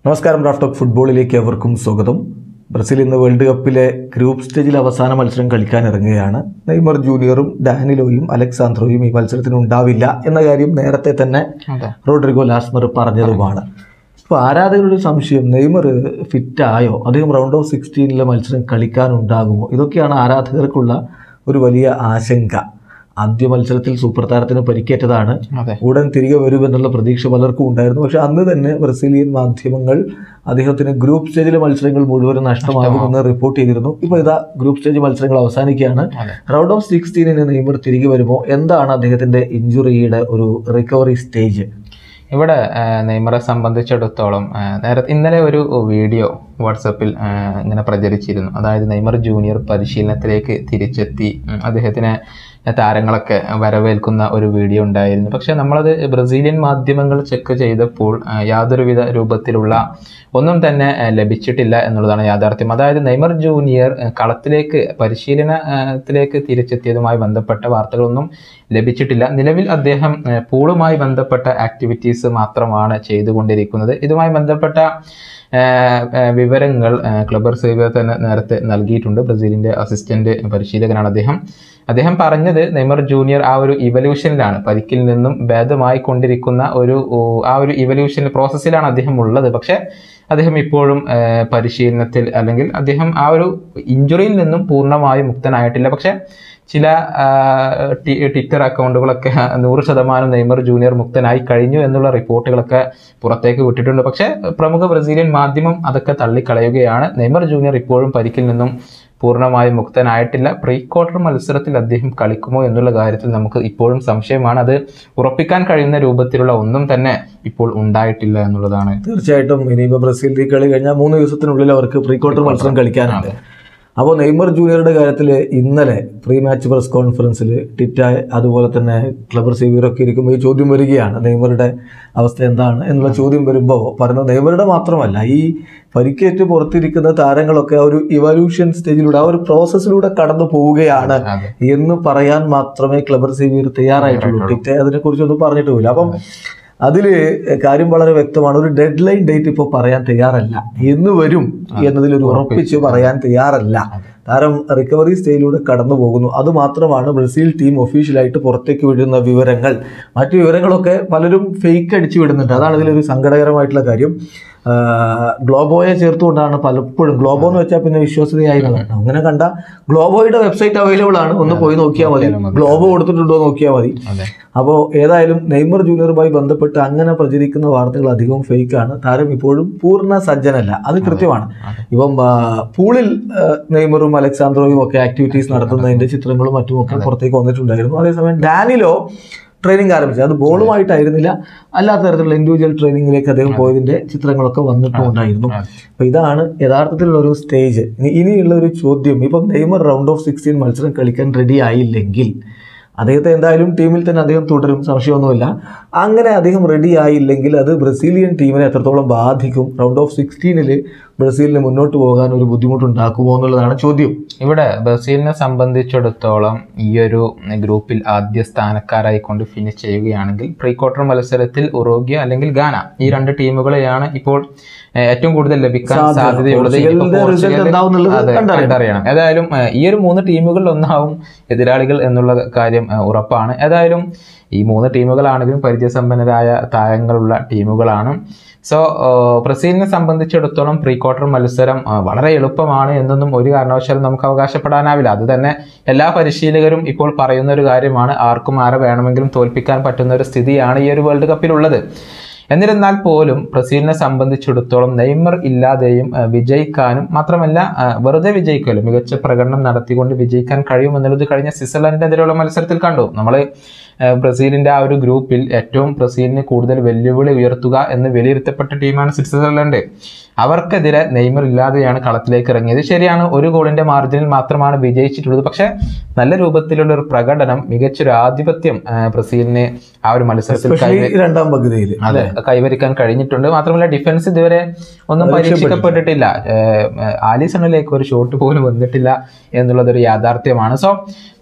നമസ്കാരം Raf talk ഫുട്ബോളിലേക്ക് എവർക്കും സ്വാഗതം ബ്രസീൽ ഇന്ന് വേൾഡ് കപ്പിലെ ഗ്രൂപ്പ് സ്റ്റേജിൽ അവസാന മത്സരം കളിക്കാൻ ഇറങ്ങുകയാണ് നെയ്മർ ജൂനിയറും ഡാനിലോയും അലക്സാന്ദ്രോയും ഈ മത്സരത്തിന് ഉണ്ടാവില്ല എന്ന കാര്യം നേരത്തെ തന്നെ അതെ റോഡ്രിഗോ ലാസ്മർ പറഞ്ഞതുമാണ് ഇപ്പോൾ ആരാധകരുടെ സംശയം നെയ്മർ ഫിറ്റായോ അദ്ദേഹം റൗണ്ട് ഓഫ് സിക്സ്റ്റീനിലെ മത്സരം കളിക്കാനുണ്ടാകുമോ ഇതൊക്കെയാണ് ആരാധകർക്കുള്ള ഒരു വലിയ ആശങ്ക ആദ്യ മത്സരത്തിൽ സൂപ്പർ താരത്തിന് പരിക്കേറ്റതാണ് അതെ ഉടൻ തിരികെ വരുമെന്നുള്ള പ്രതീക്ഷ പലർക്കും ഉണ്ടായിരുന്നു പക്ഷെ അന്ന് തന്നെ ബ്രസീലിയൻ മാധ്യമങ്ങൾ അദ്ദേഹത്തിന് ഗ്രൂപ്പ് സ്റ്റേജിലെ മത്സരങ്ങൾ മുഴുവൻ നഷ്ടമാകുമെന്ന് റിപ്പോർട്ട് ചെയ്തിരുന്നു ഇപ്പോൾ ഇതാ ഗ്രൂപ്പ് സ്റ്റേജ് മത്സരങ്ങൾ അവസാനിക്കുകയാണ് അതെ റൗണ്ട് ഓഫ് സിക്സ്റ്റീനിന് നെയ്മർ തിരികെ വരുമോ എന്താണ് അദ്ദേഹത്തിന്റെ ഇഞ്ചുറിയുടെ ഒരു റിക്കവറി സ്റ്റേജ് ഇവിടെ ആ, നെയ്മറെ സംബന്ധിച്ചിടത്തോളം ആ, നേരത്തെ ഇന്നലെ ഒരു വീഡിയോ വാട്സപ്പിൽ ആ, ഇങ്ങനെ പ്രചരിച്ചിരുന്നു അതായത് നെയ്മർ ജൂനിയർ പരിശീലനത്തിലേക്ക് തിരിച്ചെത്തി ഉം, അദ്ദേഹത്തിനെ താരങ്ങളൊക്കെ വരവേൽക്കുന്ന ഒരു വീഡിയോ ഉണ്ടായിരുന്നു പക്ഷെ നമ്മളത് ബ്രസീലിയൻ മാധ്യമങ്ങൾ ചെക്ക് ചെയ്തപ്പോൾ ആ, യാതൊരുവിധ രൂപത്തിലുള്ള ഒന്നും തന്നെ ആ, ലഭിച്ചിട്ടില്ല എന്നുള്ളതാണ് യാഥാർത്ഥ്യം അതായത് നെയ്മർ ജൂനിയർ ആ, കളത്തിലേക്ക് പരിശീലനത്തിലേക്ക് തിരിച്ചെത്തിയതുമായി ബന്ധപ്പെട്ട വാർത്തകളൊന്നും ലഭിച്ചിട്ടില്ല നിലവിൽ അദ്ദേഹം ആ, പൂളുമായി ബന്ധപ്പെട്ട ആക്ടിവിറ്റീസ് മാത്രമാണ് ചെയ്തുകൊണ്ടിരിക്കുന്നത് ഇതുമായി ബന്ധപ്പെട്ട ആ, ആ, വിവരങ്ങൾ ആ, ക്ലബർ സേവ തന്നെ നേരത്തെ നൽകിയിട്ടുണ്ട് ബ്രസീലിന്റെ അസിസ്റ്റന്റ് പരിശീലകനാണ് അദ്ദേഹം അദ്ദേഹം പറഞ്ഞത് നെയ്മർ ജൂനിയർ ആ ഒരു ഇവല്യൂഷനിലാണ് പരിക്കിൽ നിന്നും ഭേദമായി കൊണ്ടിരിക്കുന്ന ഒരു ഓ, ആ ഒരു ഇവല്യൂഷൻ പ്രോസസ്സിലാണ് അദ്ദേഹം ഉള്ളത് പക്ഷേ അദ്ദേഹം ഇപ്പോഴും ആ, പരിശീലനത്തിൽ അല്ലെങ്കിൽ അദ്ദേഹം ആ ഒരു ഇഞ്ചുറിയിൽ നിന്നും പൂർണ്ണമായും മുക്തനായിട്ടില്ല പക്ഷേ ചില ആ, ടി- ട്വിറ്റർ അക്കൗണ്ടുകളൊക്കെ നൂറ് ശതമാനം നെയ്മർ ജൂനിയർ മുക്തനായി കഴിഞ്ഞു എന്നുള്ള റിപ്പോർട്ടുകളൊക്കെ പുറത്തേക്ക് വിട്ടിട്ടുണ്ട് പക്ഷേ പ്രമുഖ ബ്രസീലിയൻ മാധ്യമം അതൊക്കെ തള്ളിക്കളയുകയാണ് നെയ്മർ ജൂനിയർ ഇപ്പോഴും പരിക്കിൽ നിന്നും പൂർണ്ണമായും മുക്തനായിട്ടില്ല പ്രീ ക്വാർട്ടർ മത്സരത്തിൽ അദ്ദേഹം കളിക്കുമോ എന്നുള്ള കാര്യത്തിൽ നമുക്ക് ഇപ്പോഴും സംശയമാണ് അത് ഉറപ്പിക്കാൻ കഴിയുന്ന രൂപത്തിലുള്ള ഒന്നും തന്നെ ഇപ്പോൾ ഉണ്ടായിട്ടില്ല എന്നുള്ളതാണ് തീർച്ചയായിട്ടും ഇനിയിപ്പോൾ ബ്രസീൽ ഈ കളി കഴിഞ്ഞാൽ മൂന്ന് ദിവസത്തിനുള്ളിൽ അവർക്ക് പ്രീ ക്വാർട്ടർ മത്സരം കളിക്കാനുണ്ട് അപ്പോൾ നെയ്മർ ജൂനിയറുടെ കാര്യത്തിൽ ഇന്നലെ പ്രീ മാച്ച് പ്രസ് കോൺഫറൻസിൽ ടിറ്റ അതുപോലെ തന്നെ ക്ലബർ സേവിയറൊക്കെ ഇരിക്കുമ്പോൾ ഈ ചോദ്യം വരികയാണ് നെയ്മറുടെ അവസ്ഥ എന്താണ് എന്നുള്ള ചോദ്യം വരുമ്പോൾ പറയുന്നത് നെയ്മറുടെ മാത്രമല്ല ഈ പരിക്കേറ്റ് പുറത്തിരിക്കുന്ന താരങ്ങളൊക്കെ ആ ഒരു ഇവല്യൂഷൻ സ്റ്റേജിലൂടെ ആ ഒരു പ്രോസസ്സിലൂടെ കടന്നു പോവുകയാണ് അതെ എന്ന് പറയാൻ മാത്രമേ ക്ലബർ സേവിയർ തയ്യാറായിട്ടുള്ളൂ ടിറ്റ അതിനെക്കുറിച്ചൊന്നും പറഞ്ഞിട്ടുമില്ല അപ്പം അതിൽ കാര്യം വളരെ വ്യക്തമാണ് ഒരു ഡെഡ് ലൈൻ ഡേറ്റ് ഇപ്പോൾ പറയാൻ തയ്യാറല്ല എന്ന് വരും എന്നതിൽ ഒരു ഉറപ്പിച്ച് പറയാൻ തയ്യാറല്ല താരം റിക്കവറി സ്റ്റേജിലൂടെ കടന്നു പോകുന്നു അത് മാത്രമാണ് ബ്രസീൽ ടീം ഒഫീഷ്യലായിട്ട് പുറത്തേക്ക് വിടുന്ന വിവരങ്ങൾ മറ്റു വിവരങ്ങളൊക്കെ പലരും ഫേക്ക് അടിച്ചു വിടുന്നുണ്ട് അതാണ് ഇതിലൊരു സങ്കടകരമായിട്ടുള്ള കാര്യം ആ, ഗ്ലോബോയെ ചേർത്തുകൊണ്ടാണ് പലപ്പോഴും ഗ്ലോബോ എന്ന് വെച്ചാൽ പിന്നെ വിശ്വസനീയായിരുന്നു അങ്ങനെ കണ്ട ഗ്ലോബോയുടെ വെബ്സൈറ്റ് അവൈലബിൾ ആണ് ഒന്ന് പോയി നോക്കിയാൽ മതി ഗ്ലോബോ കൊടുത്തിട്ടുണ്ടോ നോക്കിയാൽ മതി അതെ അപ്പോൾ ഏതായാലും നെയ്മർ ജൂനിയറുമായി ബന്ധപ്പെട്ട് അങ്ങനെ പ്രചരിക്കുന്ന വാർത്തകൾ അധികവും ഫേക്കാണ് താരം ഇപ്പോഴും പൂർണ്ണ സജ്ജനല്ല അത് കൃത്യമാണ് ഇപ്പം ആ, പൂളിൽ ആ, നെയ്മറും അലക്സാന്ദ്രോയും ഒക്കെ ആക്ടിവിറ്റീസ് നടത്തുന്നതിന്റെ ചിത്രങ്ങളും മറ്റുമൊക്കെ പുറത്തേക്ക് വന്നിട്ടുണ്ടായിരുന്നു അതേസമയം ഡാനിലോ ട്രെയിനിങ് ആരംഭിച്ചത് അത് ബോളുമായിട്ടായിരുന്നില്ല അല്ലാത്ത തരത്തിലുള്ള ഇൻഡിവിജ്വൽ ട്രെയിനിങ്ങിലേക്ക് അദ്ദേഹം പോയതിന്റെ ചിത്രങ്ങളൊക്കെ വന്നിട്ടുണ്ടായിരുന്നു അപ്പൊ ഇതാണ് യഥാർത്ഥത്തിലുള്ള ഒരു സ്റ്റേജ് ഇനി ഇനിയുള്ള ഒരു ചോദ്യം ഇപ്പം നെയ്മർ റൗണ്ട് ഓഫ് സിക്സ്റ്റീൻ മത്സരം കളിക്കാൻ റെഡി ആയില്ലെങ്കിൽ അദ്ദേഹത്തെ എന്തായാലും ടീമിൽ തന്നെ അദ്ദേഹം തുടരും സംശയമൊന്നുമില്ല അങ്ങനെ അദ്ദേഹം റെഡി ആയില്ലെങ്കിൽ അത് ബ്രസീലിയൻ ടീമിനെ എത്രത്തോളം ബാധിക്കും റൗണ്ട് ഓഫ് സിക്സ്റ്റീനിൽ ബ്രസീലിന് മുന്നോട്ട് പോകാൻ ഒരു ബുദ്ധിമുട്ടുണ്ടാക്കുമോ എന്നുള്ളതാണ് ചോദ്യം ഇവിടെ ബ്രസീലിനെ സംബന്ധിച്ചിടത്തോളം ഈ ഒരു ഗ്രൂപ്പിൽ ആദ്യ സ്ഥാനക്കാരായിക്കൊണ്ട് ഫിനിഷ് ചെയ്യുകയാണെങ്കിൽ പ്രീ ക്വാർട്ടർ മത്സരത്തിൽ ഉറുഗ്യ അല്ലെങ്കിൽ ഗാന ഈ രണ്ട് ടീമുകളെയാണ് ഇപ്പോൾ ഏഹ്, ഏറ്റവും കൂടുതൽ ലഭിക്കാൻ സാധ്യത. സാധ്യതയുള്ളത് ഇനിയിപ്പോൾ പോർച്ചുഗലിന്റെ result പോർച്ചുഗൽ- എന്താവുന്നുള്ളത് അതെ, കണ്ടറിയണം. കണ്ടറിയണം ഏതായാലും ഏഹ്, ഈ ഒരു മൂന്ന് ടീമുകളിൽ ഒന്നാവും എതിരാളികൾ എന്നുള്ള കാര്യം ഏഹ്, ഉറപ്പാണ് ഏതായാലും ഈ മൂന്ന് ടീമുകളാണെങ്കിലും പരിചയസമ്പന്നരായ താരങ്ങളുള്ള ടീമുകളാണ് സോ ബ്രസീലിനെ സംബന്ധിച്ചിടത്തോളം പ്രീ ക്വാർട്ടർ മത്സരം ആ, വളരെ എളുപ്പമാണ് എന്നൊന്നും ഒരു കാരണവശാലും നമുക്ക് അവകാശപ്പെടാനാവില്ല അത് തന്നെ എല്ലാ പരിശീലകരും ഇപ്പോൾ പറയുന്ന ഒരു കാര്യമാണ് ആർക്കും ആരെ വേണമെങ്കിലും തോൽപ്പിക്കാൻ പറ്റുന്ന ഒരു സ്ഥിതിയാണ് ഈ ഒരു വേൾഡ് കപ്പിലുള്ളത് എന്നിരുന്നാൽ പോലും ബ്രസീലിനെ സംബന്ധിച്ചിടത്തോളം നെയ്മർ ഇല്ലാതെയും ആ, വിജയിക്കാനും മാത്രമല്ല ആ, വെറുതെ വിജയിക്കുമല്ലോ മികച്ച പ്രകടനം നടത്തിക്കൊണ്ട് വിജയിക്കാൻ കഴിയുമെന്നുള്ളത് കഴിഞ്ഞ സ്വിറ്റ്സർലൻഡിനെതിരെയുള്ള മത്സരത്തിൽ കണ്ടു നമ്മൾ ബ്രസീലിന്റെ ആ ഒരു ഗ്രൂപ്പിൽ ഏറ്റവും ബ്രസീലിന് കൂടുതൽ വെല്ലുവിളി ഉയർത്തുക എന്ന് വിലയിരുത്തപ്പെട്ട ടീമാണ് സ്വിറ്റ്സർലൻഡ് അവർക്കെതിരെ നെയ്മർ ഇല്ലാതെയാണ് കളത്തിലേക്ക് ഇറങ്ങിയത് ശരിയാണ് ഒരു ഗോളിന്റെ മാർജിനിൽ മാത്രമാണ് വിജയിച്ചിട്ടുള്ളത് പക്ഷേ നല്ല രൂപത്തിലുള്ള ഒരു പ്രകടനം മികച്ചൊരു ആധിപത്യം ആ, ബ്രസീലിന് ആ ഒരു മത്സരത്തിൽ എസ്പെഷ്യലി കൈവരി രണ്ടാം പകുതിയിൽ അതെ കൈവരിക്കാൻ കഴിഞ്ഞിട്ടുണ്ട് മാത്രമല്ല ഡിഫൻസ് ഇതുവരെ ഒന്നും പരീക്ഷിക്കപ്പെട്ടിട്ടില്ല ഏഹ്, ഏഹ്, ആലിസണിലേക്ക് ഒരു ഷോട്ട് പോലും വന്നിട്ടില്ല എന്നുള്ളത് ഒരു യാഥാർത്ഥ്യമാണ് സോ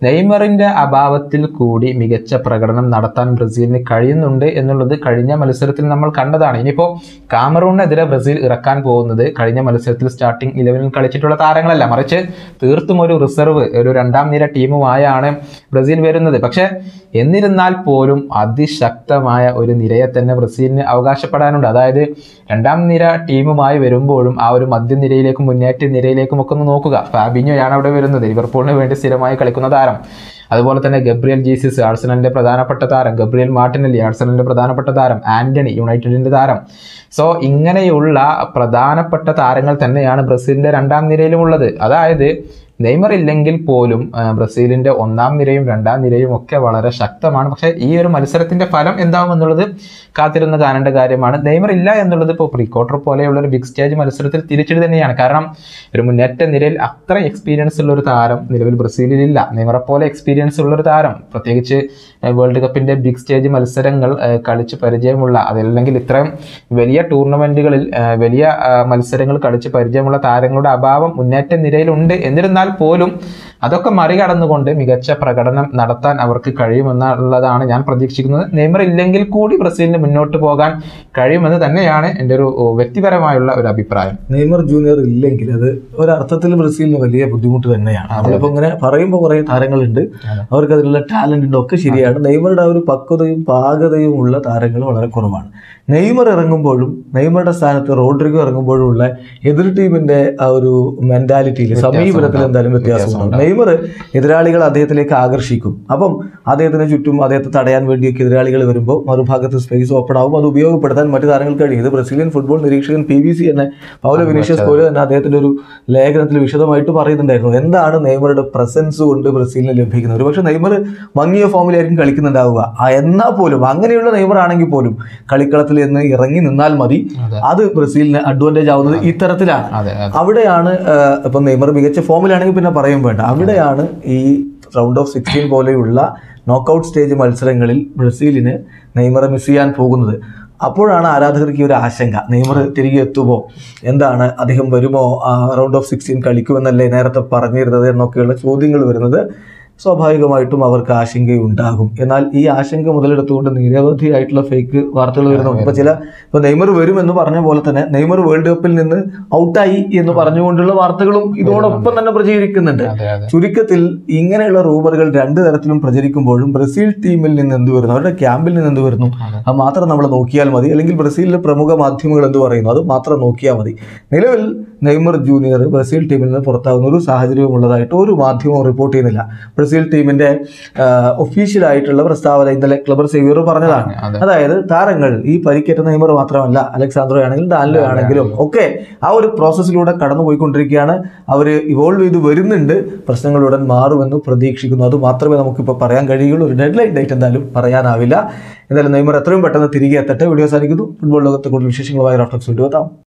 നെയ്മറിന്റെ അഭാവത്തിൽ കൂടി മികച്ച പ്രകടനം നടത്താൻ ബ്രസീലിന് കഴിയുന്നുണ്ട് എന്നുള്ളത് കഴിഞ്ഞ മത്സരത്തിൽ നമ്മൾ കണ്ടതാണ് ഇനിയിപ്പോൾ കാമറൂണിനെതിരെ ബ്രസീൽ ഇറക്കാൻ പോകുന്നത് കഴിഞ്ഞ മത്സരത്തിൽ സ്റ്റാർട്ടിംഗ് ഇലവനിൽ കളിച്ചിട്ടുള്ള താരങ്ങളല്ല മറിച്ച് തീർത്തും ഒരു റിസർവ് ഒരു രണ്ടാം നിര ടീമുമായാണ് ബ്രസീൽ വരുന്നത് പക്ഷേ എന്നിരുന്നാൽ പോലും അതിശക്തമായ ഒരു നിരയെ തന്നെ ബ്രസീലിന് അവകാശപ്പെടാനുണ്ട് അതായത് രണ്ടാം നിര ടീമുമായി വരുമ്പോഴും ആ ഒരു മധ്യനിരയിലേക്കും മുന്നേറ്റ നിരയിലേക്കും ഒക്കെ ഒന്ന് നോക്കുക ഫാബിഞ്ഞോയാണ് അവിടെ വരുന്നത് ലിവർപൂളിന് വേണ്ടി സ്ഥിരമായി കളിക്കുന്ന താരം അതുപോലെ തന്നെ ഗബ്രിയൽ ജീസസ് ആഴ്സണലിന്റെ പ്രധാനപ്പെട്ട താരം ഗബ്രിയൽ മാർട്ടിനല്ലി ആഴ്സണലിന്റെ പ്രധാനപ്പെട്ട താരം ആന്റണി യുണൈറ്റഡിന്റെ താരം സോ ഇങ്ങനെയുള്ള പ്രധാനപ്പെട്ട താരങ്ങൾ തന്നെയാണ് ബ്രസീലിന്റെ രണ്ടാം നിരയിലുമുള്ളത് അതായത് നെയ്മർ ഇല്ലെങ്കിൽ പോലും ആ, ബ്രസീലിന്റെ ഒന്നാം നിരയും രണ്ടാം നിരയും ഒക്കെ വളരെ ശക്തമാണ് പക്ഷേ ഈ ഒരു മത്സരത്തിന്റെ ഫലം എന്താവും എന്നുള്ളത് കാത്തിരുന്ന് കാണേണ്ട കാര്യമാണ് നെയ്മർ ഇല്ല എന്നുള്ളത് ഇപ്പോൾ പ്രീ ക്വാർട്ടർ പോലെയുള്ള ഒരു ബിഗ് സ്റ്റേജ് മത്സരത്തിൽ തിരിച്ചടി തന്നെയാണ് കാരണം ഒരു മുന്നേറ്റ നിരയിൽ അത്ര എക്സ്പീരിയൻസ് ഉള്ള ഒരു താരം നിലവിൽ ബ്രസീലിൽ ഇല്ല നെയ്മറെ പോലെ എക്സ്പീരിയൻസ് ഉള്ള ഒരു താരം പ്രത്യേകിച്ച് വേൾഡ് കപ്പിന്റെ ബിഗ് സ്റ്റേജ് മത്സരങ്ങൾ ആ, കളിച്ച് പരിചയമുള്ള അതല്ലെങ്കിൽ ഇത്രയും വലിയ ടൂർണമെന്റുകളിൽ ആ, വലിയ ആ, മത്സരങ്ങൾ കളിച്ച് പരിചയമുള്ള താരങ്ങളുടെ അഭാവം മുന്നേറ്റ നിരയിലുണ്ട് എന്നിരുന്നാൽ പോലും അതൊക്കെ മറികടന്നുകൊണ്ട് മികച്ച പ്രകടനം നടത്താൻ അവർക്ക് കഴിയുമെന്നുള്ളതാണ് ഞാൻ പ്രതീക്ഷിക്കുന്നത് നെയ്മർ ഇല്ലെങ്കിൽ കൂടി ബ്രസീലിന് മുന്നോട്ട് പോകാൻ കഴിയുമെന്ന് തന്നെയാണ് എൻ്റെ ഒരു ഓ, വ്യക്തിപരമായുള്ള ഒരു അഭിപ്രായം നെയ്മർ ജൂനിയർ ഇല്ലെങ്കിൽ അത് ഒരർത്ഥത്തിൽ ബ്രസീലിന് വലിയ ബുദ്ധിമുട്ട് തന്നെയാണ് നമ്മളിപ്പോ ഇങ്ങനെ പറയുമ്പോൾ കുറെ താരങ്ങളുണ്ട് അവർക്ക് അതിനുള്ള ടാലന്റ് ഉണ്ട് ഒക്കെ ശരിയാണ് നെയ്മറുടെ ആ ഒരു പക്വതയും പാകതയും ഉള്ള താരങ്ങൾ വളരെ കുറവാണ് നെയ്മർ ഇറങ്ങുമ്പോഴും നെയ്മറുടെ സ്ഥാനത്ത് റോഡ്രിഗോ ഇറങ്ങുമ്പോഴും ഉള്ള എതിർ ടീമിന്റെ ആ ഒരു മെന്റാലിറ്റിയിൽ സമീപനത്തിൽ എന്തായാലും വ്യത്യാസമുണ്ടാവും നെയ്മർ എതിരാളികൾ അദ്ദേഹത്തിലേക്ക് ആകർഷിക്കും അപ്പം അദ്ദേഹത്തിന് ചുറ്റും അദ്ദേഹത്തെ തടയാൻ വേണ്ടിയൊക്കെ എതിരാളികൾ വരുമ്പോൾ മറുഭാഗത്ത് സ്പേസ് ഓപ്പൺ ആവും അത് ഉപയോഗപ്പെടുത്താൻ മറ്റു താരങ്ങൾക്ക് കഴിയും ഇത് ബ്രസീലിയൻ ഫുട്ബോൾ നിരീക്ഷകൻ പി വി സി തന്നെ പൗലോ വിനീഷ്യസ് കോല് തന്നെ അദ്ദേഹത്തിന്റെ ഒരു ലേഖനത്തിൽ വിശദമായിട്ട് പറയുന്നുണ്ടായിരുന്നു എന്താണ് നെയ്മറുടെ പ്രസൻസ് കൊണ്ട് ബ്രസീലിന് ലഭിക്കുന്നത് ഒരു പക്ഷേ നെയ്മർ മങ്ങിയ ഫോമിലായിരിക്കും കളിക്കുന്നുണ്ടാവുക ആ എന്നാൽ പോലും അങ്ങനെയുള്ള നെയ്മർ ആണെങ്കിൽ പോലും കളിക്കളത്തിൽ നിന്ന് ഇറങ്ങി നിന്നാൽ മതി അതെ. അത് ബ്രസീലിന് അഡ്വാൻറ്റേജ് ആവുന്നത് ഇത്തരത്തിലാണ് അതെ അതെ അവിടെയാണ് ആഹ്, ഇപ്പൊ നെയ്മർ മികച്ച ഫോമിലാണെങ്കിൽ പിന്നെ പറയും വേണ്ട അവിടെയാണ് ഈ റൗണ്ട് ഓഫ് സിക്സ്റ്റീൻ പോലെയുള്ള നോക്കൗട്ട് സ്റ്റേജ് മത്സരങ്ങളിൽ ബ്രസീലിന് നെയ്മറെ മിസ് ചെയ്യാൻ പോകുന്നത് അപ്പോഴാണ് ആരാധകർക്ക് ഈ ഒരു ആശങ്ക നെയ്മർ തിരികെ എത്തുമോ എന്താണ് അദ്ദേഹം വരുമോ റൗണ്ട് ഓഫ് സിക്സ്റ്റീൻ കളിക്കുമെന്നല്ലേ നേരത്തെ പറഞ്ഞിരുന്നത് എന്നൊക്കെയുള്ള ചോദ്യങ്ങൾ വരുന്നത് സ്വാഭാവികമായിട്ടും അവർക്ക് ആശങ്കയുണ്ടാകും എന്നാൽ ഈ ആശങ്ക മുതലെടുത്തുകൊണ്ട് നിരവധിയായിട്ടുള്ള ഫേക്ക് വാർത്തകൾ വരുന്നുണ്ട് ഇപ്പൊ ചില ഇപ്പൊ നെയ്മർ വരും എന്ന് പറഞ്ഞ പോലെ തന്നെ നെയ്മർ വേൾഡ് കപ്പിൽ നിന്ന് ഔട്ടായി എന്ന് പറഞ്ഞുകൊണ്ടുള്ള വാർത്തകളും ഇതോടൊപ്പം തന്നെ പ്രചരിക്കുന്നുണ്ട് അതെ അതെ ചുരുക്കത്തിൽ ഇങ്ങനെയുള്ള റൂമറുകൾ രണ്ട് തരത്തിലും പ്രചരിക്കുമ്പോഴും ബ്രസീൽ ടീമിൽ നിന്ന് എന്ത് വരുന്നു അവരുടെ ക്യാമ്പിൽ നിന്ന് എന്ത് വരുന്നു അത് മാത്രം നമ്മൾ നോക്കിയാൽ മതി അല്ലെങ്കിൽ ബ്രസീലിലെ പ്രമുഖ മാധ്യമങ്ങൾ എന്ത് പറയുന്നു അത് മാത്രം നോക്കിയാൽ മതി നിലവിൽ നെയ്മർ ജൂനിയർ ബ്രസീൽ ടീമിൽ നിന്ന് പുറത്താകുന്ന ഒരു സാഹചര്യവും ഉള്ളതായിട്ട് ഒരു മാധ്യമവും റിപ്പോർട്ട് ചെയ്യുന്നില്ല ബ്രസീൽ ടീമിന്റെ ഒഫീഷ്യൽ ആയിട്ടുള്ള പ്രസ്താവന ഇന്നലെ ക്ലബർ സേവിയർ പറഞ്ഞതാണ് അതെ അതായത് താരങ്ങൾ ഈ പരിക്കേറ്റ നെയ്മർ മാത്രമല്ല അലക്സാന്ദ്രോ ആണെങ്കിലും ഡാൻലോ ആണെങ്കിലും ഒക്കെ ആ ഒരു പ്രോസസ്സിലൂടെ കടന്നുപോയിക്കൊണ്ടിരിക്കുകയാണ് അവർ ഇവോൾവ് ചെയ്ത് വരുന്നുണ്ട് പ്രശ്നങ്ങളുടൻ മാറുമെന്ന് പ്രതീക്ഷിക്കുന്നു അത് മാത്രമേ നമുക്കിപ്പോൾ പറയാൻ കഴിയുള്ളൂ ഒരു ഡെഡ് ലൈൻ ഡേറ്റ് എന്തായാലും പറയാനാവില്ല എന്തായാലും നെയ്മർ എത്രയും പെട്ടെന്ന് തിരികെ എത്തട്ടെ വീഡിയോ സാധിക്കുന്നു ഫുട്ബോൾ ലോകത്തെ കൂടുതൽ വിശേഷങ്ങളുമായി റഫ്ലക്സ് വീഡിയോ എത്താം